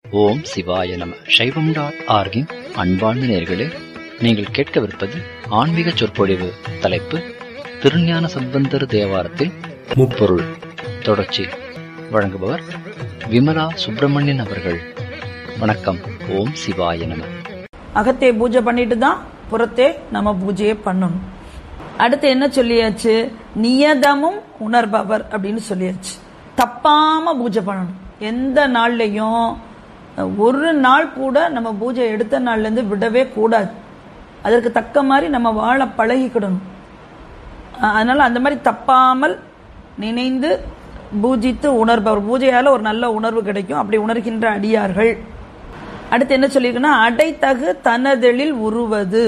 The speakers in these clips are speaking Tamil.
ஓம் சிவாய நம சைவம் டாட் ஆர்கின் அன்பார்ந்த நேர்களே நீங்கள் கேட்கவிருப்பது ஆன்மீக சொற்பொழிவு தலைப்பு திருஞான சம்பந்தர் தேவாரத்தில் முப்பொருள் தொடர்ச்சி வழங்குபவர் விமலா சுப்பிரமணியன் அவர்கள் வணக்கம் ஓம் சிவாய நம அகத்தே பூஜை பண்ணிட்டு தான் புறத்தே நம்ம பூஜையை பண்ணணும் அடுத்து என்ன சொல்லியாச்சு நியதமும் உணர்பவர் அப்படின்னு சொல்லியாச்சு தப்பாம பூஜை பண்ணணும் எந்த நாள்லயும் ஒரு நாள் கூட நம்ம பூஜை எடுத்த நாள்ல இருந்து விடவே கூடாது அதற்கு தக்க மாதிரி நம்ம வாழ பழகிக்கிடணும் அஹ் அதனால அந்த மாதிரி தப்பாமல் நினைந்து பூஜித்து உணர்பவர் பூஜையால ஒரு நல்ல உணர்வு கிடைக்கும் அப்படி உணர்கின்ற அடியார்கள் அடுத்து என்ன சொல்லியிருக்குன்னா அடைத்தகு தனதெழில் உருவது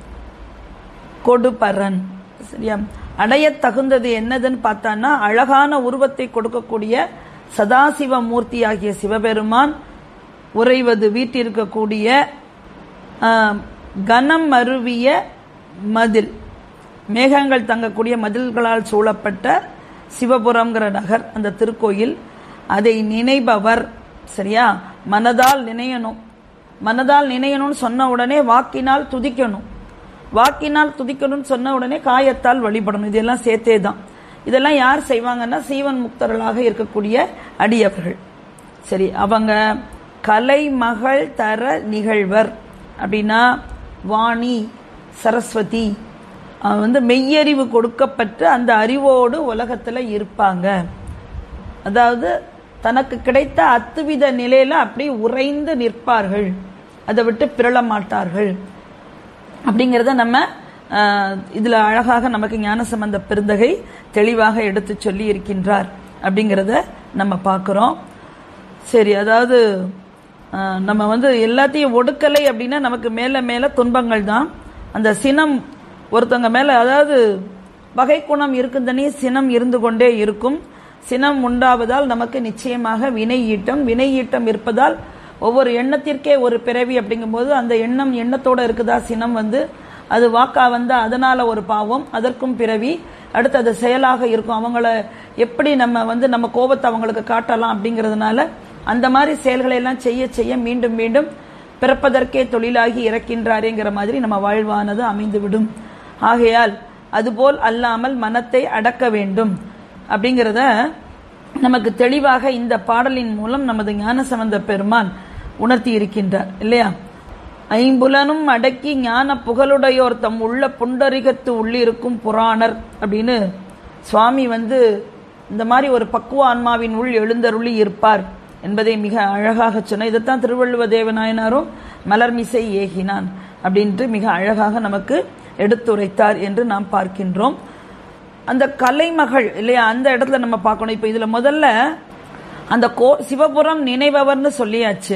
கொடுபரன் சரியா அடைய தகுந்தது என்னதுன்னு பார்த்தான்னா அழகான உருவத்தை கொடுக்கக்கூடிய சதாசிவ மூர்த்தி ஆகிய சிவபெருமான் உறைவது வீட்டிருக்கக்கூடிய ஆஹ், கனம் அருவிய மதில் மேகங்கள் தங்கக்கூடிய மதில்களால் சூழப்பட்ட சிவபுரம்ங்கிற நகர் அந்த திருக்கோயில் அதை நினைபவர் சரியா மனதால் நினையணும் மனதால் நினையணும்னு சொன்ன உடனே வாக்கினால் துதிக்கணும் வாக்கினால் துதிக்கணும்னு சொன்ன உடனே காயத்தால் வழிபடணும் இதெல்லாம் சேர்த்தே தான் இதெல்லாம் யார் செய்வாங்கன்னா சீவன் முக்தர்களாக இருக்கக்கூடிய அடியவர்கள் சரி அவங்க கலைமகள் தர நிகழ்வர் அப்படின்னா வாணி சரஸ்வதி அவ வந்து மெய்யறிவு கொடுக்கப்பட்டு அந்த அறிவோடு உலகத்துல இருப்பாங்க அதாவது தனக்கு கிடைத்த அத்துவித நிலையில அப்படி உறைந்து நிற்பார்கள் அதை விட்டு பிறள மாட்டார்கள் அப்படிங்கிறத நம்ம ஆஹ், இதுல அழகாக நமக்கு ஞானசம்பந்த பெருந்தகை தெளிவாக எடுத்து சொல்லி இருக்கின்றார் அப்படிங்கிறத நம்ம பார்க்கிறோம் சரி அதாவது ஆஹ், நம்ம வந்து எல்லாத்தையும் ஒடுக்கலை அப்படின்னா நமக்கு மேல மேல துன்பங்கள் தான் அந்த சினம் ஒருத்தவங்க மேல அதாவது வகை குணம் இருக்குந்தனே சினம் இருந்து கொண்டே இருக்கும் சினம் உண்டாவதால் நமக்கு நிச்சயமாக வினை ஈட்டம் வினை ஈட்டம் இருப்பதால் ஒவ்வொரு எண்ணத்திற்கே ஒரு பிறவி அப்படிங்கும்போது அந்த எண்ணம் எண்ணத்தோட இருக்குதா சினம் வந்து அது வாக்கா வந்தா அதனால ஒரு பாவம் அதற்கும் பிறவி அடுத்து அது செயலாக இருக்கும் அவங்கள எப்படி நம்ம வந்து நம்ம கோபத்தை அவங்களுக்கு காட்டலாம் அப்படிங்கிறதுனால அந்த மாதிரி செயல்களை எல்லாம் செய்ய செய்ய மீண்டும் மீண்டும் பிறப்பதற்கே தொழிலாகி இறக்கின்றாரேங்கிற மாதிரி நம்ம வாழ்வானது அமைந்துவிடும் ஆகையால் அதுபோல் அல்லாமல் மனத்தை அடக்க வேண்டும் அப்படிங்கிறத நமக்கு தெளிவாக இந்த பாடலின் மூலம் நமது ஞானசம்பந்த பெருமான் உணர்த்தி இருக்கின்றார் இல்லையா ஐம்புலனும் அடக்கி ஞான புகழுடையோர் தம் உள்ள புண்டரிகத்து உள்ளிருக்கும் புராணர் அப்படின்னு சுவாமி வந்து இந்த மாதிரி ஒரு பக்குவ ஆன்மாவின் உள் எழுந்தருளி இருப்பார் என்பதை மிக அழகாக சொன்ன இதைத்தான் திருவள்ளுவ தேவநாயனாரும் மலர்மிசை ஏகினான் அப்படின்ட்டு மிக அழகாக நமக்கு எடுத்துரைத்தார் என்று நாம் பார்க்கின்றோம் அந்த கலைமகள் இல்லையா அந்த இடத்துல நம்ம பார்க்கணும் இப்ப இதுல முதல்ல அந்த கோ சிவபுரம் நினைவவர்னு சொல்லியாச்சு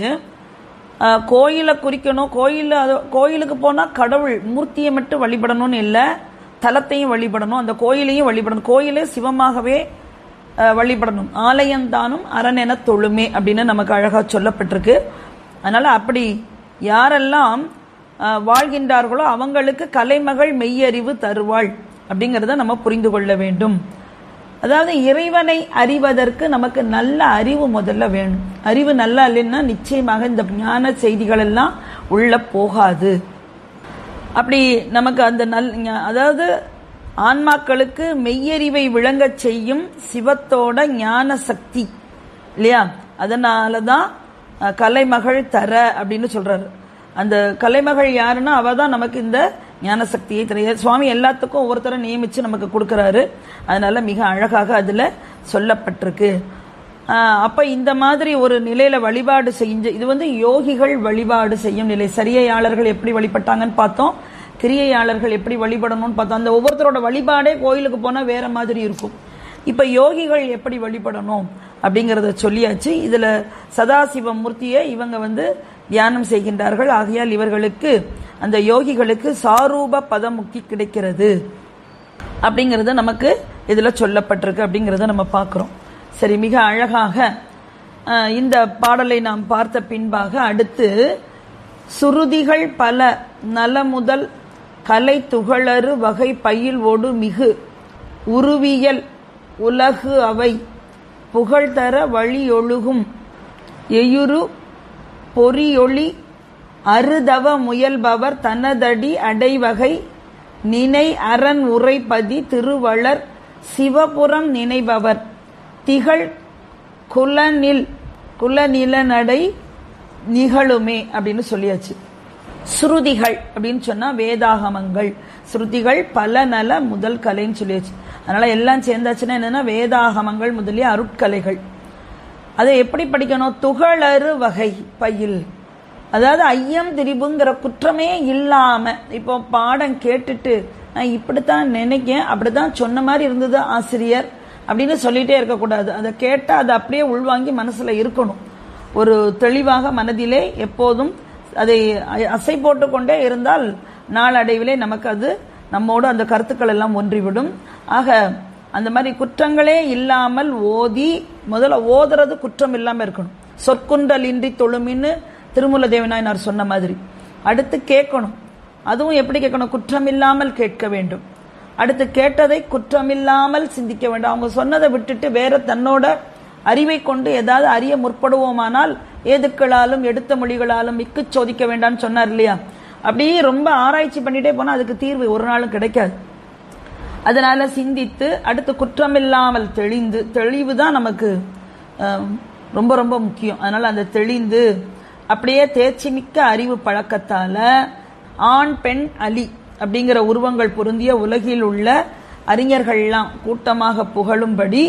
அஹ், கோயிலை குறிக்கணும் கோயில அது- கோயிலுக்கு போனா கடவுள் மூர்த்தியை மட்டும் வழிபடணும்னு இல்லை தலத்தையும் வழிபடணும் அந்த கோயிலையும் வழிபடணும் கோயிலே சிவமாகவே அஹ், வழிபடணும் ஆலயம்தானும் அரணென தொழுமே அப்படின்னு நமக்கு அழகா சொல்லப்பட்டிருக்கு அதனால அப்படி யாரெல்லாம் அஹ், வாழ்கின்றார்களோ அவங்களுக்கு கலைமகள் மெய்யறிவு தருவாள் அப்படிங்கறத நம்ம புரிந்து கொள்ள வேண்டும் அதாவது இறைவனை அறிவதற்கு நமக்கு நல்ல அறிவு முதல்ல வேணும் அறிவு நல்லா இல்லைன்னா நிச்சயமாக இந்த ஞான செய்திகள் எல்லாம் உள்ள போகாது அப்படி நமக்கு அந்த நல் ஞா- அதாவது ஆன்மாக்களுக்கு மெய்யறிவை விளங்கச் செய்யும் சிவத்தோட ஞான சக்தி இல்லையா அதனால தான் அஹ், கலைமகள் தர அப்படின்னு சொல்றாரு அந்த கலைமகள் யாருன்னா அவ தான் நமக்கு இந்த ஞான சக்தியை தர சுவாமி எல்லாத்துக்கும் ஒவ்வொருத்தரை நியமிச்சு நமக்கு கொடுக்கறாரு அதனால மிக அழகாக அதுல சொல்லப்பட்டிருக்கு ஆஹ் அப்ப இந்த மாதிரி ஒரு நிலையில வழிபாடு செஞ்சு இது வந்து யோகிகள் வழிபாடு செய்யும் நிலை சரியையாளர்கள் எப்படி வழிபட்டாங்கன்னு பார்த்தோம் கிரியையாளர்கள் எப்படி வழிபடணும்னு பார்த்தோம் அந்த ஒவ்வொருத்தரோட வழிபாடே கோயிலுக்கு போனா வேற மாதிரி இருக்கும் இப்ப யோகிகள் எப்படி வழிபடணும் அப்படிங்கறத சொல்லியாச்சு இதுல சதாசிவ மூர்த்தியை இவங்க வந்து தியானம் செய்கின்றார்கள் ஆகையால் இவர்களுக்கு அந்த யோகிகளுக்கு சாரூப பதமுக்தி கிடைக்கிறது அப்படிங்கறது நமக்கு இதுல சொல்லப்பட்டிருக்கு அப்படிங்கறத நம்ம பார்க்கிறோம் சரி மிக அழகாக அஹ், இந்த பாடலை நாம் பார்த்த பின்பாக அடுத்து சுருதிகள் பல நலமுதல் கலை துகளறு வகை பயில் ஒடு மிகு உருவியல் உலகு அவை புகழ்தர வழியொழுகும் எயுரு பொறியொளி அருதவ முயல்பவர் தனதடி அடைவகை நினை அரண் உரைப்பதி திருவளர் சிவபுரம் நினைபவர் திகழ் குலநில் குலநிலநடை நிகழுமே அப்படின்னு சொல்லியாச்சு ஸ்ருதிகள் அப்படின்னு சொன்னா வேதாகமங்கள் ஸ்ருதிகள் பல நல முதல் கலைன்னு சொல்லியாச்சு அதனால எல்லாம் சேர்ந்தாச்சுன்னா என்னன்னா வேதாகமங்கள் முதலிய அருட்கலைகள் அதை எப்படி படிக்கணும் துகளறு வகை பயில் அதாவது ஐயம் திரிபுங்கிற குற்றமே இல்லாம இப்போ பாடம் கேட்டுட்டு நான் இப்படித்தான் நினைக்கேன் அப்படித்தான் சொன்ன மாதிரி இருந்தது ஆசிரியர் அப்படின்னு சொல்லிட்டே இருக்கக்கூடாது அதை கேட்டா அதை அப்படியே உள்வாங்கி மனசுல இருக்கணும் ஒரு தெளிவாக மனதிலே எப்போதும் அதை அ- அசை போட்டு கொண்டே இருந்தால் நாளடைவிலே நமக்கு அது நம்மோடு அந்த கருத்துக்கள் எல்லாம் ஒன்றிவிடும் ஆக அந்த மாதிரி குற்றங்களே இல்லாமல் ஓதி முதல்ல ஓதுறது குற்றம் இல்லாம இருக்கணும் சொற்குன்றல் இன்றி தொழுமின்னு திருமூல தேவநாயனார் சொன்ன மாதிரி அடுத்து கேட்கணும் அதுவும் எப்படி கேட்கணும் குற்றமில்லாமல் கேட்க வேண்டும் அடுத்து கேட்டதை குற்றமில்லாமல் சிந்திக்க வேண்டும் அவங்க சொன்னதை விட்டுட்டு வேற தன்னோட அறிவை கொண்டு ஏதாவது அறிய முற்படுவோமானால் ஏதுக்களாலும் எடுத்த மொழிகளாலும் மிக்கு சோதிக்க வேண்டாம்னு சொன்னார் இல்லையா அப்படியே ரொம்ப ஆராய்ச்சி பண்ணிட்டே போனா அதுக்கு தீர்வு ஒரு நாளும் கிடைக்காது அதனால சிந்தித்து அடுத்து குற்றமில்லாமல் தெளிந்து தெளிவு தான் நமக்கு ஆம், ரொம்ப ரொம்ப முக்கியம் அதனால அந்த தெளிந்து அப்படியே தேர்ச்சி மிக்க அறிவு பழக்கத்தால ஆண் பெண் அலி அப்படிங்கிற உருவங்கள் பொருந்திய உலகில் உள்ள அறிஞர்கள்லாம் கூட்டமாக புகழும்படி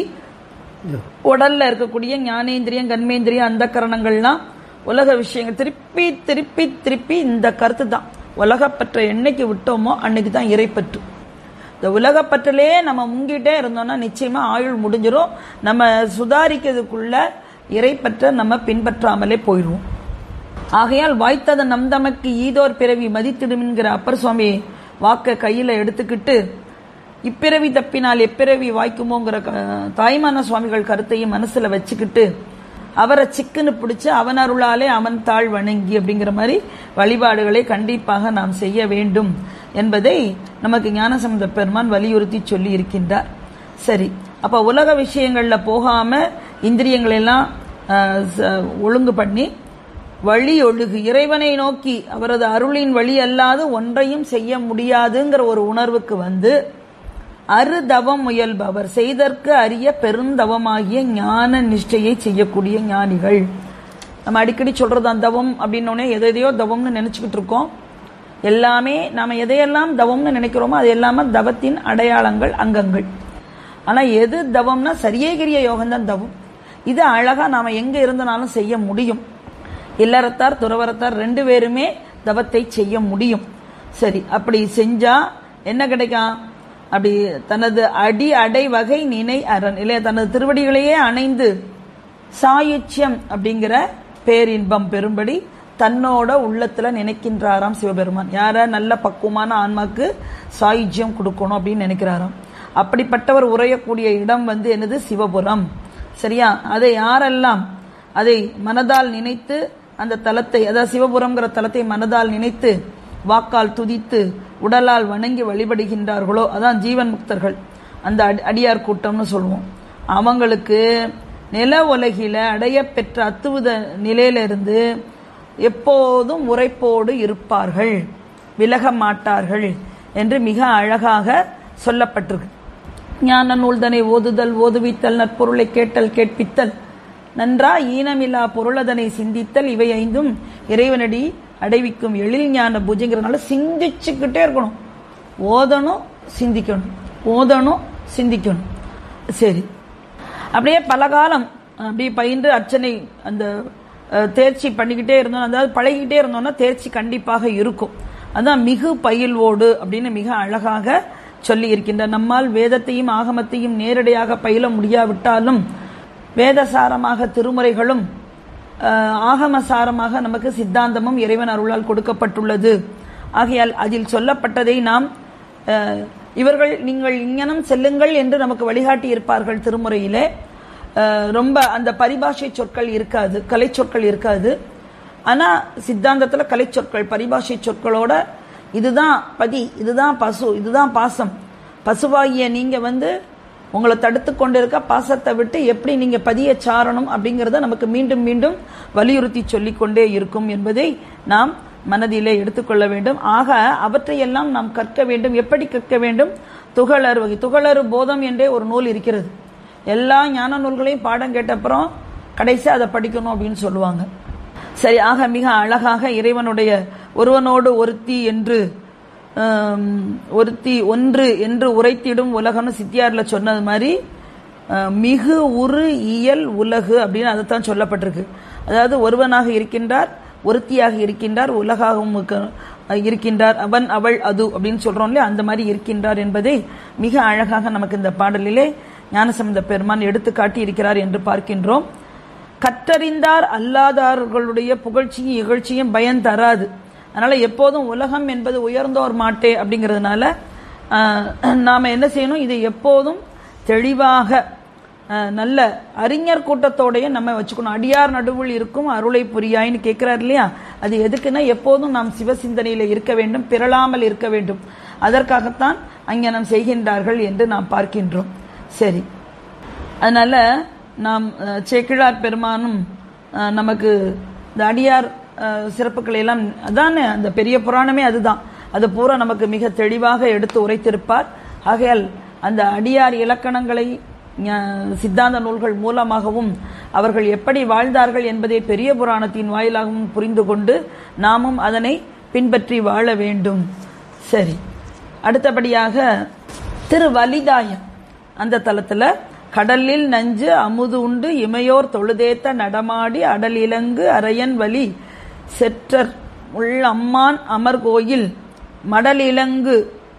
உடல்ல இருக்கக்கூடிய ஞானேந்திரியம் கண்மேந்திரியம் அந்த கரணங்கள்லாம் உலக விஷயங்கள் திருப்பி திருப்பி திருப்பி இந்த கருத்து தான் உலகப்பற்ற என்னைக்கு விட்டோமோ அன்னைக்கு தான் இறைப்பற்று இந்த உலகப்பற்றிலே நம்ம முங்கிட்டே இருந்தோம்னா நிச்சயமா ஆயுள் முடிஞ்சிரும் நம்ம சுதாரிக்கிறதுக்குள்ள இறைப்பற்ற நம்ம பின்பற்றாமலே போயிடுவோம் ஆகையால் வாய்த்தத நம் தமக்கு ஈதோர் பிறவி மதித்திடும்ங்கிற அப்பர் சுவாமி வாக்க கையில எடுத்துக்கிட்டு இப்பிறவி தப்பினால் எப்பிறவி வாய்க்குமோங்கிற க- தாய்மான சுவாமிகள் கருத்தையும் மனசுல வச்சுக்கிட்டு அவரை சிக்குன்னு பிடிச்சு அவன் அருளாலே அவன் தாழ் வணங்கி அப்படிங்கிற மாதிரி வழிபாடுகளை கண்டிப்பாக நாம் செய்ய வேண்டும் என்பதை நமக்கு ஞானசம்பந்த பெருமான் வலியுறுத்தி சொல்லி இருக்கின்றார் சரி அப்ப உலக விஷயங்கள்ல போகாம இந்திரியங்களை எல்லாம் ஆஹ், ச- ஒழுங்கு பண்ணி வழி ஒழுகு இறைவனை நோக்கி அவரது அருளின் வழி அல்லாது ஒன்றையும் செய்ய முடியாதுங்கிற ஒரு உணர்வுக்கு வந்து அருதவம் முயல்பவர் செய்தற்கு அரிய பெருந்தவமாகிய ஞான நிஷ்டையை செய்யக்கூடிய ஞானிகள் நம்ம அடிக்கடி சொல்றதான் தவம் அப்படின்னோடனே எதை எதையோ தவம்னு நினைச்சுக்கிட்டு இருக்கோம் எல்லாமே நாம எதையெல்லாம் தவம்னு நினைக்கிறோமோ அது எல்லாமே தவத்தின் அடையாளங்கள் அங்கங்கள் ஆனா எது தவம்னா சரியேகிரிய யோகம் தான் தவம் இது அழகா நாம எங்க இருந்தனாலும் செய்ய முடியும் இல்லறத்தார் துறவரத்தார் ரெண்டு பேருமே தவத்தை செய்ய முடியும் சரி அப்படி செஞ்சா என்ன கிடைக்கும் அப்படி தனது அடி அடை வகை நினை அரண் இல்லையா தனது திருவடிகளையே அணைந்து சாயுச்சியம் அப்படிங்கிற பேரின்பம் பெறும்படி தன்னோட உள்ளத்துல நினைக்கின்றாராம் சிவபெருமான் யார நல்ல பக்குவமான ஆன்மாக்கு சாயுஜ்யம் கொடுக்கணும் அப்படின்னு நினைக்கிறாராம் அப்படிப்பட்டவர் உரையக்கூடிய இடம் வந்து என்னது சிவபுரம் சரியா அதை யாரெல்லாம் அதை மனதால் நினைத்து அந்த தலத்தை அதாவது சிவபுரம்ங்கிற தலத்தை மனதால் நினைத்து வாக்கால் துதித்து உடலால் வணங்கி வழிபடுகின்றார்களோ அதான் ஜீவன் முக்தர்கள் அந்த அடி- அடியார் கூட்டம்னு சொல்லுவோம் அவங்களுக்கு நில உலகில அடைய பெற்ற அத்துவித நிலையிலிருந்து எப்போதும் உரைப்போடு இருப்பார்கள் விலக மாட்டார்கள் என்று மிக அழகாக சொல்லப்பட்டிருக்கு ஞான நூல்தனை ஓதுதல் ஓதுவித்தல் நற்பொருளை கேட்டல் கேட்பித்தல் நன்றா ஈனமில்லா பொருளதனை சிந்தித்தல் இவை ஐந்தும் இறைவனடி அடைவிக்கும் எழில் ஞான பூஜைங்கிறதுனால சிந்திச்சுக்கிட்டே இருக்கணும் ஓதணும் சிந்திக்கணும் ஓதணும் சிந்திக்கணும் சரி அப்படியே பல காலம் அப்படியே பயின்று அர்ச்சனை அந்த அஹ், தேர்ச்சி பண்ணிக்கிட்டே இருந்தோம் அதாவது பழகிக்கிட்டே இருந்தோம்னா தேர்ச்சி கண்டிப்பாக இருக்கும் அதான் மிகு பயில்வோடு அப்படின்னு மிக அழகாக சொல்லி இருக்கின்ற நம்மால் வேதத்தையும் ஆகமத்தையும் நேரடியாக பயில முடியாவிட்டாலும் வேதசாரமாக திருமுறைகளும் அஹ், ஆகமசாரமாக நமக்கு சித்தாந்தமும் இறைவன் அருளால் கொடுக்கப்பட்டுள்ளது ஆகையால் அதில் சொல்லப்பட்டதை நாம் அஹ், இவர்கள் நீங்கள் இங்கனம் செல்லுங்கள் என்று நமக்கு வழிகாட்டி இருப்பார்கள் திருமுறையிலே அஹ், ரொம்ப அந்த பரிபாஷை சொற்கள் இருக்காது கலை சொற்கள் இருக்காது ஆனா சித்தாந்தத்துல கலை சொற்கள் பரிபாஷை சொற்களோட இதுதான் பதி இதுதான் பசு இதுதான் பாசம் பசுவாகிய நீங்க வந்து உங்களை தடுத்து கொண்டிருக்க பாசத்தை விட்டு எப்படி நீங்க பதிய சாரணும் அப்படிங்கறத நமக்கு மீண்டும் மீண்டும் வலியுறுத்தி சொல்லிக்கொண்டே இருக்கும் என்பதை நாம் மனதிலே எடுத்துக்கொள்ள வேண்டும் ஆக அவற்றையெல்லாம் நாம் கற்க வேண்டும் எப்படி கற்க வேண்டும் துகளறு வகை துகளறு போதம் என்றே ஒரு நூல் இருக்கிறது எல்லா ஞான நூல்களையும் பாடம் கேட்ட அப்புறம் கடைசியா அதை படிக்கணும் அப்படின்னு சொல்லுவாங்க சரி ஆக மிக அழகாக இறைவனுடைய ஒருவனோடு ஒருத்தி என்று ஆம், ஒருத்தி ஒன்று என்று உரைத்திடும் உலகம்னு சித்தியார்ல சொன்னது மாதிரி அஹ், மிகு உரு இயல் உலகு அப்படின்னு அதைத்தான் சொல்லப்பட்டிருக்கு அதாவது ஒருவனாக இருக்கின்றார் ஒருத்தியாக இருக்கின்றார் உலகாகவும் இருக்க- இருக்கின்றார் அவன் அவள் அது அப்படின்னு சொல்றோம் இல்லையா அந்த மாதிரி இருக்கின்றார் என்பதை மிக அழகாக நமக்கு இந்த பாடலிலே ஞானசம்பந்த பெருமான் எடுத்து காட்டி இருக்கிறார் என்று பார்க்கின்றோம் கற்றறிந்தார் அல்லாதார்களுடைய புகழ்ச்சியும் இகழ்ச்சியும் பயன் தராது அதனால எப்போதும் உலகம் என்பது உயர்ந்தோர் மாட்டே அப்படிங்கிறதுனால ஆஹ், நாம என்ன செய்யணும் இதை எப்போதும் தெளிவாக ஆஹ், நல்ல அறிஞர் கூட்டத்தோடய நம்ம வச்சுக்கணும் அடியார் நடுவில் இருக்கும் அருளை புரியாயின்னு கேட்கிறார் இல்லையா அது எதுக்குன்னா எப்போதும் நாம் சிவசிந்தனையில இருக்க வேண்டும் பிறளாமல் இருக்க வேண்டும் அதற்காகத்தான் அங்ஙனம் செய்கின்றார்கள் என்று நாம் பார்க்கின்றோம் சரி அதனால நாம் அஹ், சேக்கிழார் பெருமானும் அஹ், நமக்கு இந்த அடியார் அஹ், சிறப்புகளை எல்லாம் அதானே அந்த பெரிய புராணமே அதுதான் அது பூரா நமக்கு மிக தெளிவாக எடுத்து உரைத்திருப்பார் ஆகையால் அந்த அடியார் இலக்கணங்களை ஞ- சித்தாந்த நூல்கள் மூலமாகவும் அவர்கள் எப்படி வாழ்ந்தார்கள் என்பதை பெரிய புராணத்தின் வாயிலாகவும் புரிந்து கொண்டு நாமும் அதனை பின்பற்றி வாழ வேண்டும் சரி அடுத்தபடியாக திரு வலிதாயம் அந்த தலத்துல கடலில் நஞ்சு அமுது உண்டு இமையோர் தொழுதேத்த நடமாடி அடல் இலங்கு அரையன் வலி செற்றர் உள் அம்மான் அமர் கோயில் மடல் இலங்கு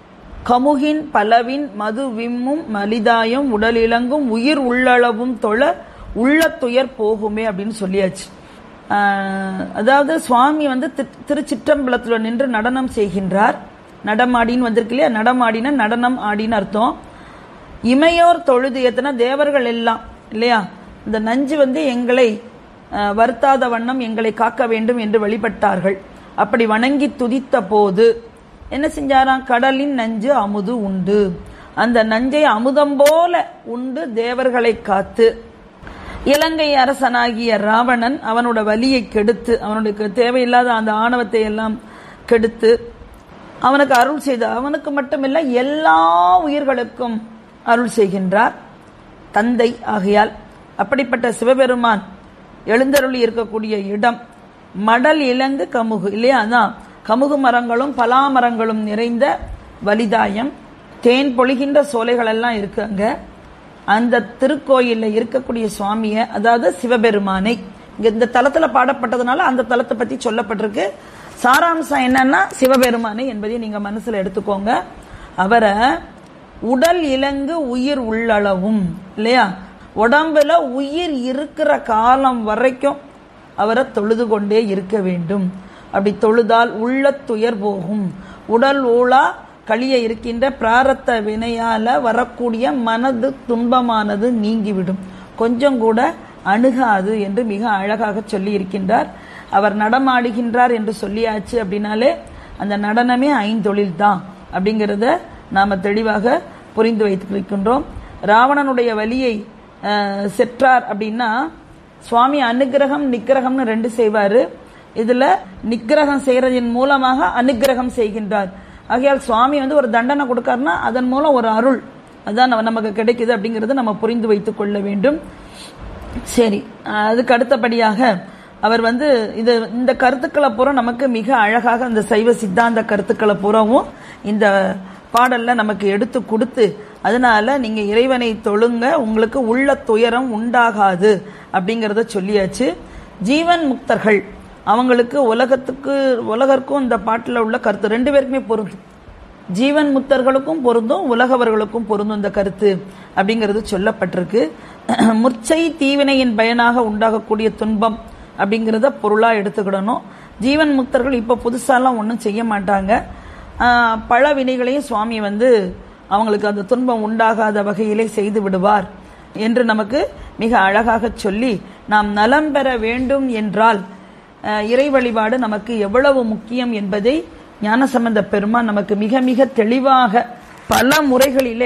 கமுகின் பலவின் மது விம்மும் மலிதாயம் உடல் இலங்கும் உயிர் உள்ளளவும் தொழ உள்ள துயர் போகுமே அப்படின்னு சொல்லியாச்சு ஆஹ், அதாவது சுவாமி வந்து தி- திருச்சிற்றம்பலத்துல நின்று நடனம் செய்கின்றார் நடமாடின்னு வந்திருக்கு இல்லையா நடமாடின நடனம் ஆடின்னு அர்த்தம் இமையோர் தொழுது எத்தனை தேவர்கள் எல்லாம் இல்லையா இந்த நஞ்சு வந்து எங்களை அஹ், வருத்தாத வண்ணம் எங்களை காக்க வேண்டும் என்று வழிபட்டார்கள் அப்படி வணங்கி துதித்த போது என்ன செஞ்சாராம் கடலின் நஞ்சு அமுது உண்டு அந்த நஞ்சை அமுதம் போல உண்டு தேவர்களை காத்து இலங்கை அரசனாகிய ராவணன் அவனோட வலியை கெடுத்து அவனுடைய தேவையில்லாத அந்த ஆணவத்தை எல்லாம் கெடுத்து அவனுக்கு அருள் செய்த அவனுக்கு மட்டுமில்ல எல்லா உயிர்களுக்கும் அருள் செய்கின்றார் தந்தை ஆகையால் அப்படிப்பட்ட சிவபெருமான் எழுந்தருளி இருக்கக்கூடிய இடம் மடல் இலங்கு கமுகு இல்லையா அதான் கமுகு மரங்களும் பலா மரங்களும் நிறைந்த வலிதாயம் தேன் பொழிகின்ற சோலைகள் எல்லாம் இருக்கு அங்க அந்த திருக்கோயில்ல இருக்கக்கூடிய சுவாமிய அதாவது சிவபெருமானை இங்க இந்த தலத்துல பாடப்பட்டதுனால அந்த தலத்தை பத்தி சொல்லப்பட்டிருக்கு சாராம்சம் என்னன்னா சிவபெருமானை என்பதை நீங்க மனசுல எடுத்துக்கோங்க அவரை உடல் இலங்கு உயிர் உள்ளளவும் இல்லையா உடம்புல உயிர் இருக்கிற காலம் வரைக்கும் அவரை தொழுது கொண்டே இருக்க வேண்டும் அப்படி தொழுதால் உள்ள துயர் போகும் உடல் ஊழா கழிய இருக்கின்ற பிராரத்த வினையால வரக்கூடிய மனது துன்பமானது நீங்கிவிடும் கொஞ்சம் கூட அணுகாது என்று மிக அழகாக சொல்லி இருக்கின்றார் அவர் நடமாடுகின்றார் என்று சொல்லியாச்சு அப்படின்னாலே அந்த நடனமே ஐந்தொழில் தான் அப்படிங்கிறத நாம தெளிவாக புரிந்து வைத்திருக்கின்றோம் ராவணனுடைய வலியை அஹ், செற்றார் அப்படின்னா சுவாமி அனுக்கிரகம் நிக்கிரகம்னு ரெண்டு செய்வாரு இதுல நிக்கிரகம் செய்யறதின் மூலமாக அனுக்கிரகம் செய்கின்றார் ஆகையால் சுவாமி வந்து ஒரு தண்டனை கொடுக்காருன்னா அதன் மூலம் ஒரு அருள் அதான் நம்ம- நமக்கு கிடைக்குது அப்படிங்கறத நம்ம புரிந்து வைத்துக் கொள்ள வேண்டும் சரி அதுக்கு அடுத்தபடியாக அவர் வந்து இது இந்த கருத்துக்களை பூரா நமக்கு மிக அழகாக இந்த சைவ சித்தாந்த கருத்துக்களை பூராவும் இந்த பாடல்ல நமக்கு எடுத்து கொடுத்து அதனால நீங்க இறைவனை தொழுங்க உங்களுக்கு உள்ள துயரம் உண்டாகாது அப்படிங்கறத சொல்லியாச்சு ஜீவன் முக்தர்கள் அவங்களுக்கு உலகத்துக்கு உலகற்கும் இந்த பாட்டுல உள்ள கருத்து ரெண்டு பேருக்குமே பொருந்தும் ஜீவன் முக்தர்களுக்கும் பொருந்தும் உலகவர்களுக்கும் பொருந்தும் இந்த கருத்து அப்படிங்கிறது சொல்லப்பட்டிருக்கு முர்ச்சை தீவினையின் பயனாக உண்டாகக்கூடிய துன்பம் அப்படிங்கிறத பொருளா எடுத்துக்கிடணும் ஜீவன் முக்தர்கள் இப்ப புதுசாலாம் ஒன்றும் செய்ய மாட்டாங்க ஆஹ், பல வினைகளையும் சுவாமி வந்து அவங்களுக்கு அந்த துன்பம் உண்டாகாத வகையிலே செய்து விடுவார் என்று நமக்கு மிக அழகாக சொல்லி நாம் நலம் பெற வேண்டும் என்றால் அஹ், இறை வழிபாடு நமக்கு எவ்வளவு முக்கியம் என்பதை ஞானசம்பந்த பெருமான் நமக்கு மிக மிக தெளிவாக பல முறைகளிலே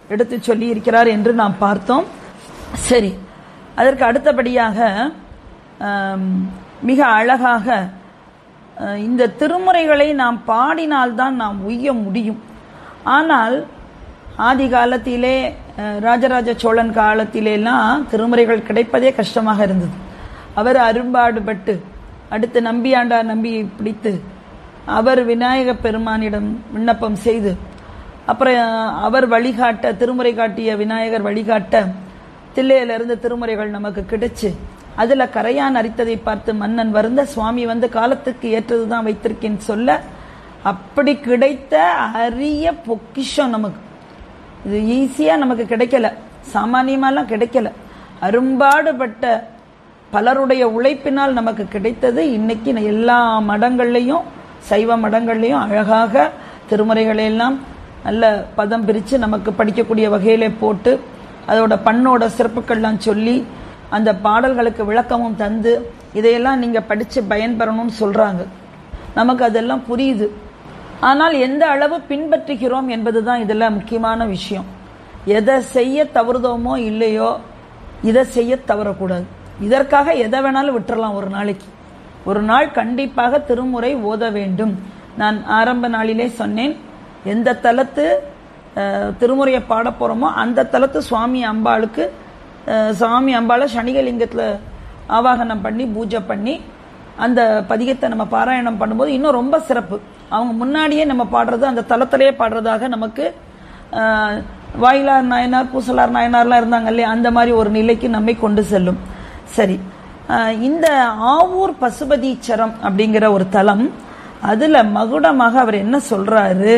எடுத்து சொல்லி இருக்கிறார் என்று நாம் பார்த்தோம் சரி அதற்கு அடுத்தபடியாக ஆம், மிக அழகாக அஹ், இந்த திருமுறைகளை நாம் பாடினால்தான் நாம் உய்ய முடியும் ஆனால் ஆதி காலத்திலே அஹ், ராஜராஜ சோழன் காலத்திலேலாம் திருமுறைகள் கிடைப்பதே கஷ்டமாக இருந்தது அவர் அரும்பாடுபட்டு அடுத்து நம்பியாண்டார் நம்பியை பிடித்து அவர் விநாயக பெருமானிடம் விண்ணப்பம் செய்து அப்புறம் அவர் வழிகாட்ட திருமுறை காட்டிய விநாயகர் வழிகாட்ட தில்லையிலிருந்து திருமுறைகள் நமக்கு கிடைச்சு அதுல கரையான் அரித்ததை பார்த்து மன்னன் வருந்த சுவாமி வந்து காலத்துக்கு ஏற்றதுதான் வைத்திருக்கேன்னு சொல்ல அப்படி கிடைத்த அரிய பொக்கிஷம் நமக்கு இது ஈஸியா நமக்கு கிடைக்கல சாமானியமாலாம் கிடைக்கல அரும்பாடுபட்ட பலருடைய உழைப்பினால் நமக்கு கிடைத்தது இன்னைக்கு எல்லா மடங்கள்லையும் சைவ மடங்கள்லையும் அழகாக திருமுறைகளை எல்லாம் நல்ல பதம் பிரித்து நமக்கு படிக்கக்கூடிய வகையிலே போட்டு அதோட பண்ணோட சிறப்புக்கள்லாம் சொல்லி அந்த பாடல்களுக்கு விளக்கமும் தந்து இதையெல்லாம் நீங்க படிச்சு பயன்பெறணும்னு சொல்றாங்க நமக்கு அதெல்லாம் புரியுது ஆனால் எந்த அளவு பின்பற்றுகிறோம் என்பதுதான் இதுல முக்கியமான விஷயம் எதை செய்ய தவறுதோமோ இல்லையோ இதை செய்ய தவறக்கூடாது இதற்காக எதை வேணாலும் விட்டுறலாம் ஒரு நாளைக்கு ஒரு நாள் கண்டிப்பாக திருமுறை ஓத வேண்டும் நான் ஆரம்ப நாளிலே சொன்னேன் எந்த தலத்து அஹ், திருமுறையை பாட போறோமோ அந்த தலத்து சுவாமி அம்பாளுக்கு அஹ், சுவாமி அம்பாளை சனிகலிங்கத்துல ஆவாகனம் பண்ணி பூஜை பண்ணி அந்த பதிகத்தை நம்ம பாராயணம் பண்ணும்போது இன்னும் ரொம்ப சிறப்பு அவங்க முன்னாடியே நம்ம பாடுறது அந்த தலத்திலேயே பாடுறதாக நமக்கு ஆஹ், வாயிலார் நாயனார் பூசலார் நாயனார்லாம் இருந்தாங்க இல்லையா அந்த மாதிரி ஒரு நிலைக்கு நம்மை கொண்டு செல்லும் சரி ஆஹ், இந்த ஆவூர் பசுபதீச்சரம் அப்படிங்கிற ஒரு தலம் அதுல மகுடமாக அவர் என்ன சொல்றாரு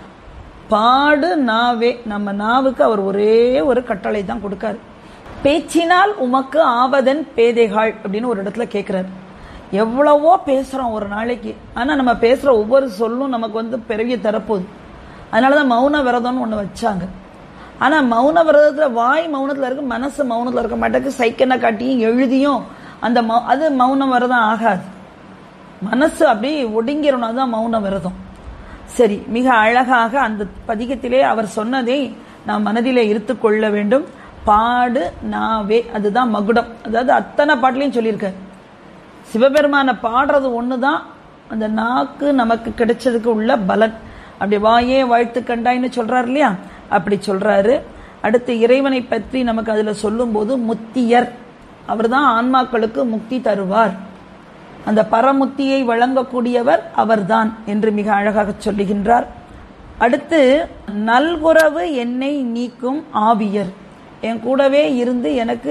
பாடு நாவே நம்ம நாவுக்கு அவர் ஒரே ஒரு கட்டளை தான் கொடுக்காரு பேச்சினால் உமக்கு ஆவதன் பேதைகள் அப்படின்னு ஒரு இடத்துல கேட்கிறாரு எவ்வளவோ பேசுறோம் ஒரு நாளைக்கு ஆனா நம்ம பேசுற ஒவ்வொரு சொல்லும் நமக்கு வந்து பிறவிய தரப்போகுது அதனாலதான் மௌன விரதம்னு ஒண்ணு வச்சாங்க ஆனா மௌன விரதத்துல வாய் மௌனத்துல இருக்கு மனசு மௌனத்துல இருக்க மாட்டேக்கு சைக்கனை காட்டியும் எழுதியும் அந்த மௌ- அது மௌன விரதம் ஆகாது மனசு அப்படியே ஒடுங்கிடணும் அதுதான் மௌன விரதம் சரி மிக அழகாக அந்த பதிகத்திலே அவர் சொன்னதை நாம் மனதிலே இருத்துக் கொள்ள வேண்டும் பாடு நாவே அதுதான் மகுடம் அதாவது அத்தனை பாட்டிலையும் சொல்லியிருக்காரு சிவபெருமானை பாடுறது ஒண்ணுதான் அந்த நாக்கு நமக்கு கிடைச்சதுக்கு உள்ள பலன் அப்படி வாயே வாழ்த்து கண்டாய்ன்னு சொல்றாரு இல்லையா அப்படி சொல்றாரு அடுத்து இறைவனை பற்றி நமக்கு அதுல சொல்லும்போது முத்தியர் அவர்தான் ஆன்மாக்களுக்கு முக்தி தருவார் அந்த பரமுத்தியை வழங்கக்கூடியவர் அவர்தான் என்று மிக அழகாக சொல்லுகின்றார் அடுத்து நல்குறவு என்னை நீக்கும் ஆவியர் என் கூடவே இருந்து எனக்கு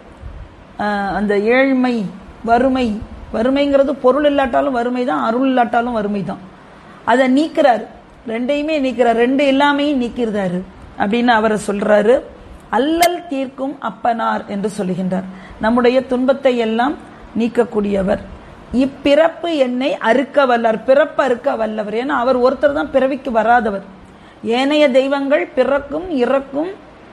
ஆஹ், அந்த ஏழ்மை வறுமை வறுமைங்கிறது பொருள் இல்லாட்டாலும் வறுமை தான் அருள் இல்லாட்டாலும் வறுமை தான் அதை நீக்கிறார் ரெண்டையுமே நீக்கிறார் ரெண்டு எல்லாமையும் நீக்கிறாரு அப்படின்னு அவரை சொல்றாரு அல்லல் தீர்க்கும் அப்பனார் என்று சொல்லுகின்றார் நம்முடைய துன்பத்தை எல்லாம் நீக்கக்கூடியவர் இப்பிறப்பு என்னை அறுக்க வல்லார் பிறப்பு அறுக்க வல்லவர் ஏன்னா அவர் ஒருத்தர் தான் பிறவிக்கு வராதவர் ஏனைய தெய்வங்கள் பிறக்கும் இறக்கும்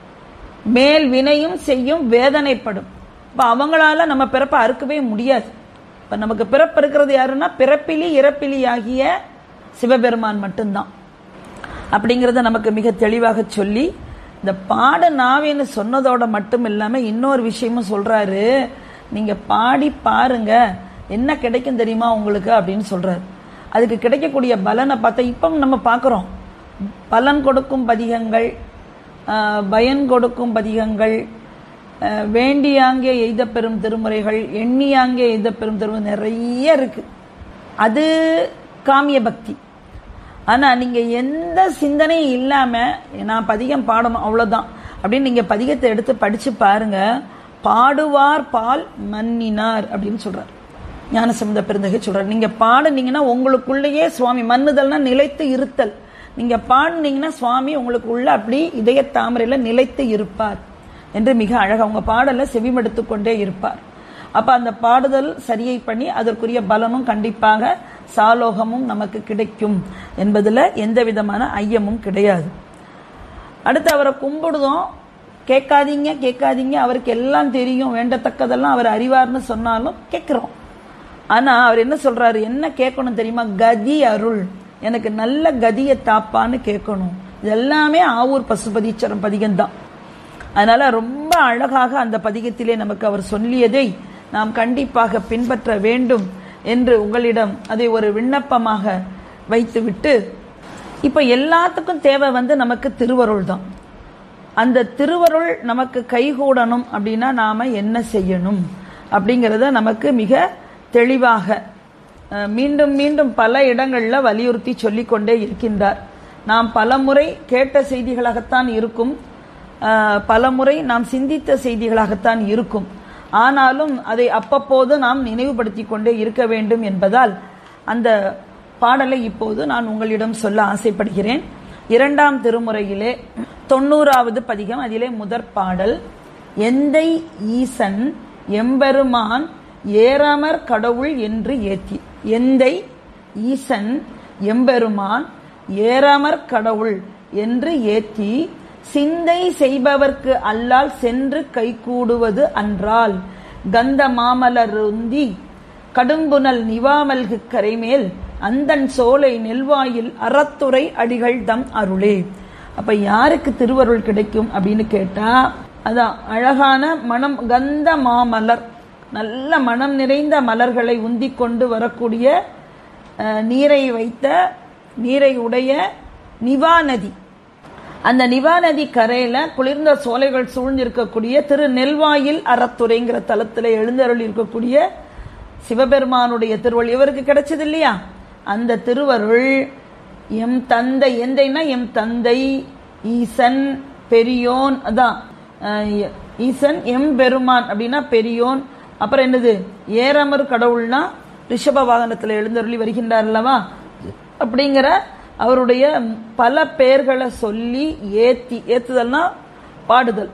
மேல் வினையும் செய்யும் வேதனைப்படும் இப்ப அவங்களால நம்ம பிறப்பை அறுக்கவே முடியாது இப்ப நமக்கு பிறப்பு இருக்கிறது யாருன்னா பிறப்பிலி இறப்பிலி ஆகிய சிவபெருமான் மட்டும்தான் அப்படிங்கறத நமக்கு மிக தெளிவாக சொல்லி இந்த பாட நாவேன்னு சொன்னதோட மட்டும் இல்லாம இன்னொரு விஷயமும் சொல்றாரு நீங்க பாடி பாருங்க என்ன கிடைக்கும் தெரியுமா உங்களுக்கு அப்படின்னு சொல்றாரு அதுக்கு கிடைக்கக்கூடிய பலனை பார்த்தா இப்போ நம்ம பார்க்கிறோம் பலன் கொடுக்கும் பதிகங்கள் ஆஹ், பயன் கொடுக்கும் பதிகங்கள் ஆஹ், வேண்டியாங்கே எய்த பெறும் திருமுறைகள் எண்ணியாங்கே எய்த பெறும் திருமுறை நிறைய இருக்கு அது காமிய பக்தி ஆனா நீங்க எந்த சிந்தனையும் இல்லாம நான் பதிகம் பாடணும் அவ்வளவுதான் அப்படின்னு நீங்க பதிகத்தை எடுத்து படிச்சு பாருங்க பாடுவார் பால் மன்னினார் அப்படின்னு சொல்றார் ஞானசம்பந்த பெருந்தகை சொல்றார் நீங்க பாடுனீங்கன்னா உங்களுக்குள்ளேயே சுவாமி மன்னுதல்னா நிலைத்து இருத்தல் நீங்க பாடுனீங்கன்னா சுவாமி உங்களுக்குள்ள அப்படி இதய தாமரையில நிலைத்து இருப்பார் என்று மிக அழகா உங்க பாடலை செவிமடுத்து கொண்டே இருப்பார் அப்ப அந்த பாடுதல் சரியை பண்ணி அதற்குரிய பலனும் கண்டிப்பாக சாலோகமும் நமக்கு கிடைக்கும் என்பதுல எந்த விதமான ஐயமும் கிடையாது அடுத்து அவரை கும்பிடுதோம் கேட்காதீங்க கேட்காதீங்க அவருக்கு எல்லாம் தெரியும் வேண்டத்தக்கதெல்லாம் அவர் அறிவார்னு சொன்னாலும் கேட்கிறோம் ஆனா அவர் என்ன சொல்றாரு என்ன கேட்கணும் தெரியுமா கதி அருள் எனக்கு நல்ல கதியை தாப்பான்னு கேட்கணும் இது எல்லாமே ஆவூர் பசுபதீச்சரம் பதிகம் தான் அதனால ரொம்ப அழகாக அந்த பதிகத்திலே நமக்கு அவர் சொல்லியதை நாம் கண்டிப்பாக பின்பற்ற வேண்டும் என்று உங்களிடம் அதை ஒரு விண்ணப்பமாக வைத்துவிட்டு இப்ப எல்லாத்துக்கும் தேவை வந்து நமக்கு திருவருள் தான் அந்த திருவருள் நமக்கு கைகூடணும் அப்படின்னா நாம என்ன செய்யணும் அப்படிங்கறத நமக்கு மிக தெளிவாக அஹ், மீண்டும் மீண்டும் பல இடங்கள்ல வலியுறுத்தி சொல்லிக் கொண்டே இருக்கின்றார் நாம் பலமுறை கேட்ட செய்திகளாகத்தான் இருக்கும் அஹ், பலமுறை நாம் சிந்தித்த செய்திகளாகத்தான் இருக்கும் ஆனாலும் அதை அப்பப்போது நாம் நினைவுபடுத்திக் கொண்டே இருக்க வேண்டும் என்பதால் அந்த பாடலை இப்போது நான் உங்களிடம் சொல்ல ஆசைப்படுகிறேன் இரண்டாம் திருமுறையிலே தொண்ணூறாவது பதிகம் அதிலே முதற் பாடல் எந்தை ஈசன் எம்பெருமான் ஏறாமற் கடவுள் என்று ஏத்தி எந்தை ஈசன் எம்பெருமான் ஏறாமற் கடவுள் என்று ஏத்தி சிந்தை செய்பவர்க்கு அல்லால் சென்று கைகூடுவது அன்றால் கந்த மாமலருந்தி கடும்புனல் நிவாமல்கு கரைமேல் அந்தன் சோலை நெல்வாயில் அறத்துறை அடிகள் தம் அருளே அப்ப யாருக்கு திருவருள் கிடைக்கும் அப்படின்னு கேட்டா அதான் அழகான மனம் கந்த மாமலர் நல்ல மனம் நிறைந்த மலர்களை உந்திக் கொண்டு வரக்கூடிய அஹ், நீரை வைத்த நீரை உடைய நிவா நதி அந்த நிவா நதி கரையில குளிர்ந்த சோலைகள் சூழ்ந்திருக்கக்கூடிய திரு நெல்வாயில் அறத்துறைங்கிற தலத்துல எழுந்தருள் இருக்கக்கூடிய சிவபெருமானுடைய திருவருள் இவருக்கு கிடைச்சது இல்லையா அந்த திருவருள் எம் தந்தை எந்தைன்னா எம் தந்தை ஈசன் பெரியோன் அதான் அஹ், ஈசன் எம் பெருமான் அப்படின்னா பெரியோன் அப்புறம் என்னது ஏரமர் கடவுள்னா ரிஷப வாகனத்துல எழுந்தருளி வருகின்றார் அல்லவா அப்படிங்கிற அவருடைய பல பெயர்களை சொல்லி ஏத்தி ஏத்துதல்னா பாடுதல்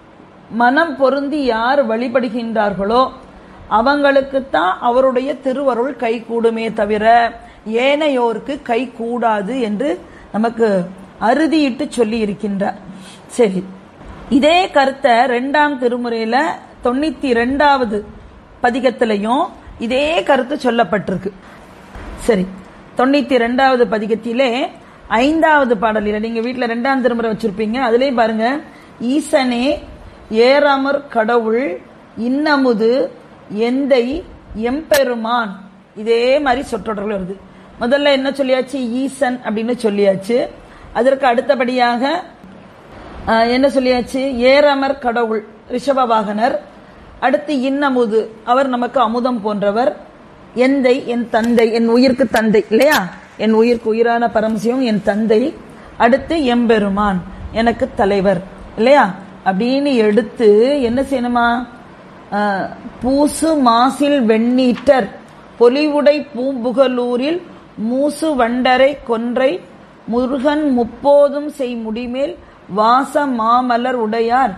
மனம் பொருந்தி யார் வழிபடுகின்றார்களோ அவங்களுக்குத்தான் அவருடைய திருவருள் கை கூடுமே தவிர ஏனையோருக்கு கை கூடாது என்று நமக்கு அறுதியிட்டு சொல்லி இருக்கின்றார் சரி இதே கருத்தை ரெண்டாம் திருமுறையில தொண்ணூத்தி ரெண்டாவது பதிகத்திலையும் இதே கருத்து சொல்லப்பட்டிருக்கு சரி தொண்ணூத்தி ரெண்டாவது பதிகத்திலே ஐந்தாவது பாடலில் நீங்க வீட்ல ரெண்டாம் திருமுறை வச்சிருப்பீங்க அதுலயும் பாருங்க ஈசனே ஏறாமற் கடவுள் இன்னமுது எந்தை எம்பெருமான் இதே மாதிரி சொற்றொடர்கள் வருது முதல்ல என்ன சொல்லியாச்சு ஈசன் அப்படின்னு சொல்லியாச்சு அதற்கு அடுத்தபடியாக ஆஹ், என்ன சொல்லியாச்சு ஏறமர் கடவுள் ரிஷபவாகனர் அடுத்து இன்னமுது அவர் நமக்கு அமுதம் போன்றவர் எந்தை என் தந்தை என் உயிர்க்கு தந்தை இல்லையா என் உயிர்க்கு உயிரான பரமசிவம் என் தந்தை அடுத்து எம்பெருமான் எனக்கு தலைவர் இல்லையா அப்படின்னு எடுத்து என்ன செய்யணுமா ஆஹ், பூசு மாசில் வெண்ணீற்றர் பொலிவுடை பூம்புகலூரில் மூசு வண்டரை கொன்றை முருகன் முப்போதும் செய் முடிமேல் வாச மாமலர் உடையார்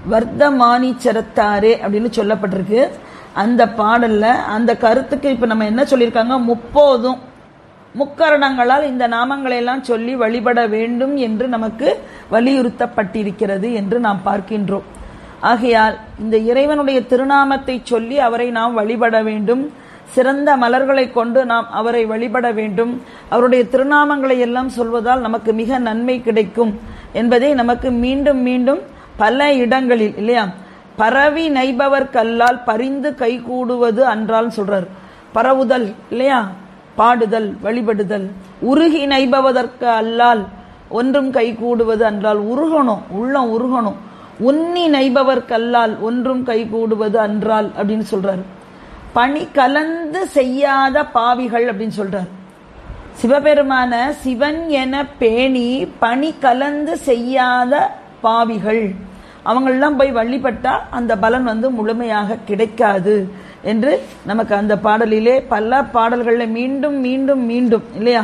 வர்த்தமானிச்சரத்தாரே அப்படின்னு சொல்லப்பட்டிருக்கு அந்த பாடல்ல அந்த கருத்துக்கு இப்ப நம்ம என்ன சொல்லியிருக்காங்க முப்போதும் முக்கரணங்களால் இந்த நாமங்களை எல்லாம் சொல்லி வழிபட வேண்டும் என்று நமக்கு வலியுறுத்தப்பட்டிருக்கிறது என்று நாம் பார்க்கின்றோம் ஆகையால் இந்த இறைவனுடைய திருநாமத்தை சொல்லி அவரை நாம் வழிபட வேண்டும் சிறந்த மலர்களை கொண்டு நாம் அவரை வழிபட வேண்டும் அவருடைய திருநாமங்களை எல்லாம் சொல்வதால் நமக்கு மிக நன்மை கிடைக்கும் என்பதை நமக்கு மீண்டும் மீண்டும் பல இடங்களில் இல்லையா பரவி நைபவர் கல்லால் பரிந்து கைகூடுவது அன்றால் சொல்றார் பரவுதல் இல்லையா பாடுதல் வழிபடுதல் உருகி நைபவதற்கு அல்லால் ஒன்றும் கைகூடுவது அன்றால் உருகணும் உள்ளம் உருகணும் உன்னி நைபவர் கல்லால் ஒன்றும் கைகூடுவது அன்றால் அப்படின்னு சொல்றாரு பணி கலந்து செய்யாத பாவிகள் அப்படின்னு சொல்றார் சிவபெருமான சிவன் என பேணி பணி கலந்து செய்யாத பாவிகள் அவங்களெல்லாம் போய் வழிபட்டா அந்த பலன் வந்து முழுமையாக கிடைக்காது என்று நமக்கு அந்த பாடலிலே பல பாடல்கள்ல மீண்டும் மீண்டும் மீண்டும் இல்லையா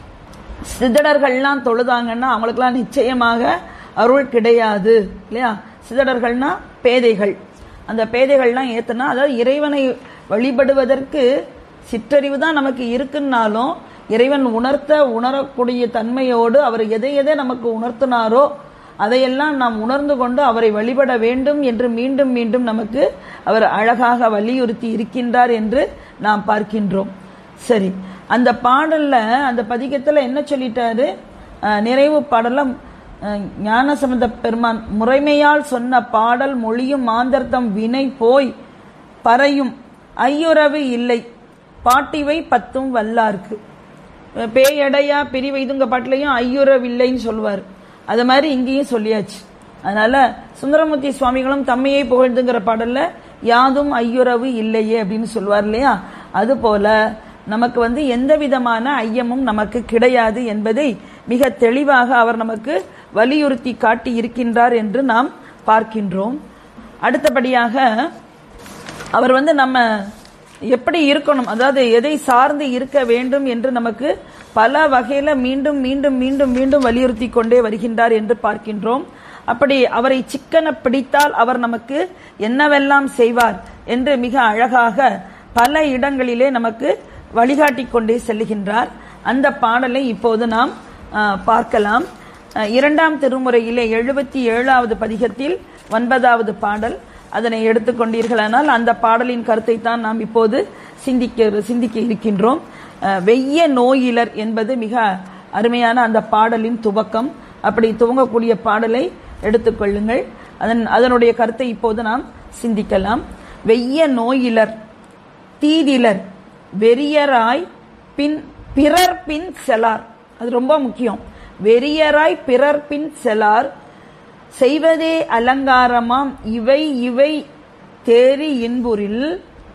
சிதடர்கள்லாம் தொழுதாங்கன்னா அவங்களுக்கெல்லாம் நிச்சயமாக அருள் கிடையாது இல்லையா சிதடர்கள்னா பேதைகள் அந்த பேதைகள்லாம் ஏத்துனா அதாவது இறைவனை வழிபடுவதற்கு சிற்றறிவு தான் நமக்கு இருக்குன்னாலும் இறைவன் உணர்த்த உணரக்கூடிய தன்மையோடு அவர் எதை எதை நமக்கு உணர்த்தினாரோ அதையெல்லாம் நாம் உணர்ந்து கொண்டு அவரை வழிபட வேண்டும் என்று மீண்டும் மீண்டும் நமக்கு அவர் அழகாக வலியுறுத்தி இருக்கின்றார் என்று நாம் பார்க்கின்றோம் சரி அந்த பாடல்ல அந்த பதிகத்துல என்ன சொல்லிட்டாரு அஹ், நிறைவு பாடல்ல அஹ், ஞானசம்பந்த பெருமான் முறைமையால் சொன்ன பாடல் மொழியும் மாந்தர்த்தம் வினை போய் பறையும் ஐயுறவு இல்லை பாட்டிவை பத்தும் வல்லார்க்கு பேயடையா பிரிவு இதுங்க பாட்டிலையும் ஐயுறவு இல்லைன்னு சொல்லுவார் அது மாதிரி இங்கேயும் சொல்லியாச்சு அதனால சுந்தரமூர்த்தி சுவாமிகளும் தம்மையை புகழ்ந்துங்கிற பாடல்ல யாதும் ஐயுறவு இல்லையே அப்படின்னு சொல்லுவார் இல்லையா அது போல நமக்கு வந்து எந்த விதமான ஐயமும் நமக்கு கிடையாது என்பதை மிக தெளிவாக அவர் நமக்கு வலியுறுத்தி காட்டி இருக்கின்றார் என்று நாம் பார்க்கின்றோம் அடுத்தபடியாக அவர் வந்து நம்ம எப்படி இருக்கணும் அதாவது எதை சார்ந்து இருக்க வேண்டும் என்று நமக்கு பல வகையில மீண்டும் மீண்டும் மீண்டும் மீண்டும் வலியுறுத்தி கொண்டே வருகின்றார் என்று பார்க்கின்றோம் அப்படி அவரை சிக்கன பிடித்தால் அவர் நமக்கு என்னவெல்லாம் செய்வார் என்று மிக அழகாக பல இடங்களிலே நமக்கு வழிகாட்டி கொண்டே செல்லுகின்றார் அந்த பாடலை இப்போது நாம் ஆ, பார்க்கலாம் அஹ் இரண்டாம் திருமுறையிலே எழுபத்தி ஏழாவது பதிகத்தில் ஒன்பதாவது பாடல் அதனை எடுத்துக்கொண்டீர்களானால் அந்த பாடலின் கருத்தை தான் நாம் இப்போது சிந்திக்க சிந்திக்க இருக்கின்றோம் அஹ் வெய்ய நோயிலர் என்பது மிக அருமையான அந்த பாடலின் துவக்கம் அப்படி துவங்கக்கூடிய பாடலை எடுத்துக்கொள்ளுங்கள் அதன் அதனுடைய கருத்தை இப்போது நாம் சிந்திக்கலாம் வெய்ய நோயிலர் தீதிலர் வெறியராய் பின் பிறர் பின் செலார் அது ரொம்ப முக்கியம் வெறியராய் பிறர் பின் செலார் செய்வதே அலங்காரமாம் இவை இவை தேறி இன்புரில்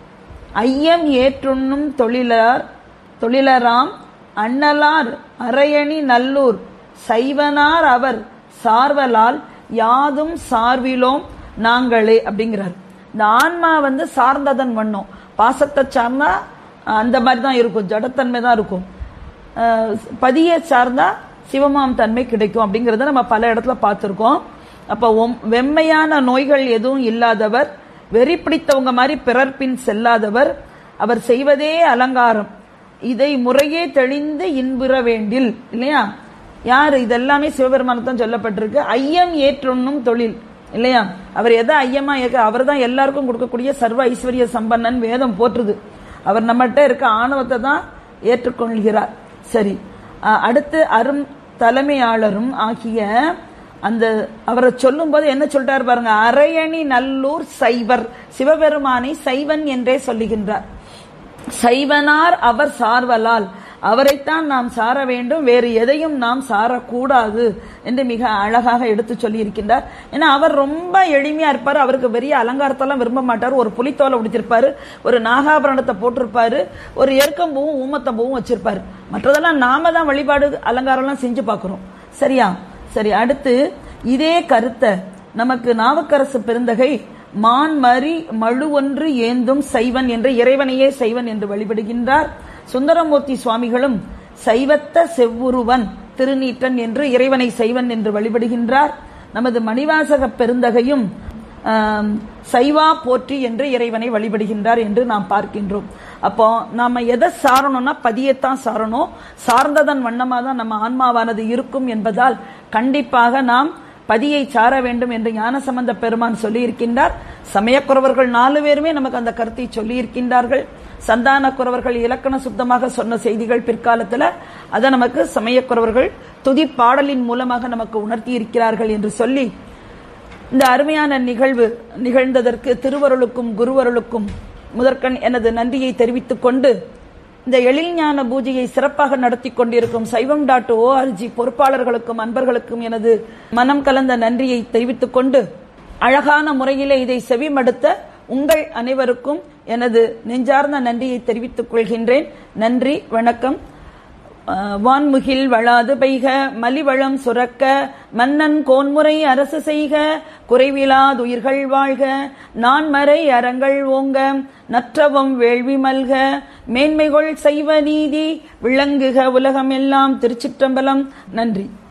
ஐயம் ஏற்றுண்ணும் தொழிலார் தொழிலராம் அண்ணலார் அரையணி நல்லூர் சைவனார் அவர் சார்வலால் யாதும் சார்விலோம் நாங்களே அப்படிங்கிறார் இந்த ஆன்மா வந்து சார்ந்ததன் வண்ணம் பாசத்தை சார்ந்தா அந்த மாதிரி தான் இருக்கும் ஜடத்தன்மை தான் இருக்கும் அஹ் பதியை சார்ந்தா சிவமாம் தன்மை கிடைக்கும் அப்படிங்கறத நம்ம பல இடத்துல பார்த்திருக்கோம் அப்ப ஒம்- வெம்மையான நோய்கள் எதுவும் இல்லாதவர் வெறி பிடித்தவங்க மாதிரி பிறர் பின் செல்லாதவர் அவர் செய்வதே அலங்காரம் இதை முறையே தெளிந்து இன்புற வேண்டில் இல்லையா யார் இதெல்லாமே சிவபெருமானுக்கு தான் சொல்லப்பட்டிருக்கு ஐயம் ஏற்றுண்ணும் தொழில் இல்லையா அவர் எதை ஐயமா ஏற்க அவர் தான் எல்லாருக்கும் கொடுக்கக்கூடிய சர்வ ஐஸ்வர்ய சம்பன்னன் வேதம் போற்றுது அவர் நம்மகிட்ட இருக்க ஆணவத்தை தான் ஏற்றுக்கொள்கிறார் சரி அஹ் அடுத்து அரும் தலைமையாளரும் ஆகிய அந்த அவரை சொல்லும்போது என்ன சொல்றாரு பாருங்க அரையணி நல்லூர் சைவர் சிவபெருமானை சைவன் என்றே சொல்லுகின்றார் சைவனார் அவர் சார்வலால் அவரைத்தான் நாம் சார வேண்டும் வேறு எதையும் நாம் சாரக்கூடாது என்று மிக அழகாக எடுத்து சொல்லி இருக்கின்றார் ஏன்னா அவர் ரொம்ப எளிமையா இருப்பார் அவருக்கு பெரிய அலங்காரத்தெல்லாம் விரும்ப மாட்டார் ஒரு புலித்தோலை உடுத்திருப்பாரு ஒரு நாகாபரணத்தை போட்டிருப்பாரு ஒரு எருக்கம்பூவும் ஊமத்தம்பூவும் வச்சிருப்பாரு மற்றதெல்லாம் நாம தான் வழிபாடு அலங்காரம்லாம் செஞ்சு பார்க்கிறோம் சரியா சரி அடுத்து இதே கருத்தை நமக்கு நாவுக்கரசு பெருந்தகை மான் மறி மழு ஒன்று ஏந்தும் சைவன் என்ற இறைவனையே சைவன் என்று வழிபடுகின்றார் சுந்தரமூர்த்தி சுவாமிகளும் சைவத்த செவ்வுருவன் திருநீற்றன் என்று இறைவனை சைவன் என்று வழிபடுகின்றார் நமது மணிவாசக பெருந்தகையும் ஆம், சைவா போற்றி என்று இறைவனை வழிபடுகின்றார் என்று நாம் பார்க்கின்றோம் அப்போ நாம எதை சாரணும்னா பதியத்தான் சாரணும் சார்ந்ததன் வண்ணமா தான் நம்ம ஆன்மாவானது இருக்கும் என்பதால் கண்டிப்பாக நாம் பதியை சார வேண்டும் என்று ஞானசம்பந்த பெருமான் சொல்லியிருக்கின்றார் சமயக்குறவர்கள் நாலு பேருமே நமக்கு அந்த கருத்தை சொல்லியிருக்கின்றார்கள் சந்தான குறவர்கள் இலக்கண சுத்தமாக சொன்ன செய்திகள் பிற்காலத்துல அதை நமக்கு சமயக்குறவர்கள் துதி பாடலின் மூலமாக நமக்கு உணர்த்தி இருக்கிறார்கள் என்று சொல்லி இந்த அருமையான நிகழ்வு நிகழ்ந்ததற்கு திருவருளுக்கும் குருவருளுக்கும் முதற்கண் எனது நன்றியை தெரிவித்துக் கொண்டு இந்த எழில்ஞான பூஜையை சிறப்பாக நடத்தி கொண்டிருக்கும் சைவம் டாட் ஓஆர்ஜி பொறுப்பாளர்களுக்கும் அன்பர்களுக்கும் எனது மனம் கலந்த நன்றியை தெரிவித்துக் கொண்டு அழகான முறையிலே இதை செவிமடுத்த உங்கள் அனைவருக்கும் எனது நெஞ்சார்ந்த நன்றியை தெரிவித்துக் கொள்கின்றேன் நன்றி வணக்கம் அஹ், வான்முகில் வளாது பெய்க மலிவளம் சுரக்க மன்னன் கோன்முறை அரசு செய்க குறைவிலாதுயிர்கள் வாழ்க நான்மறை அறங்கள் ஓங்க நற்றவம் வேள்வி மல்க மேன்மைகொள் செய்வ நீதி விளங்குக உலகமெல்லாம் திருச்சிற்றம்பலம் நன்றி